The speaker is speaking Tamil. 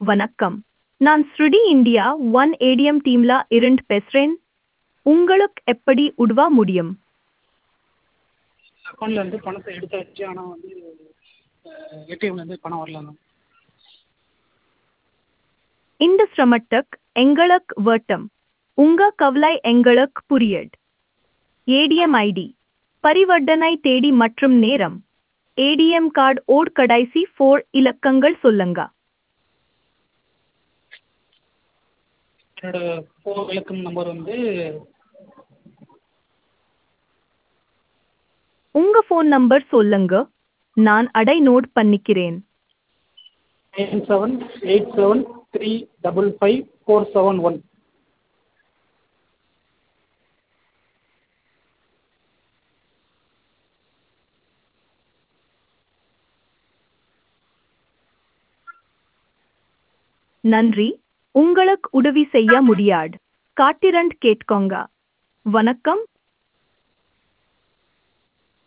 வணக்கம் நான் ஸ்ருடி இந்தியா ஒன் ஏடிஎம் டீம்ல இருந்து பேசுறேன் உங்களுக்கு எப்படி உதவ முடியும் அக்கௌண்ட்லேருந்து பணத்தை எடுத்தாச்சு ஆனால் வந்து ஏடிஎம்லேருந்து பணம் வரல மேம் இந்த சிரமத்துக்கு எங்களுக்கு வட்டம் உங்க கவலை எங்களுக்கு புரியுது ஏடிஎம் ஐடி பரிவர்த்தனை தேதி மற்றும் நேரம் ஏடிஎம் கார்டு ஓட் கடைசி ஃபோர் இலக்கங்கள் சொல்லுங்க என்னோட ஃபோன் இலக்கம் நம்பர் வந்து உங்க ஃபோன் நம்பர் சொல்லுங்க நான் அடை நோட் பண்ணிக்கிறேன் nine seven eight seven three double five four seven one நன்றி உங்களுக்கு உதவி செய்ய முடியாது காட்டிரண்ட் கேட்கோங்க வணக்கம்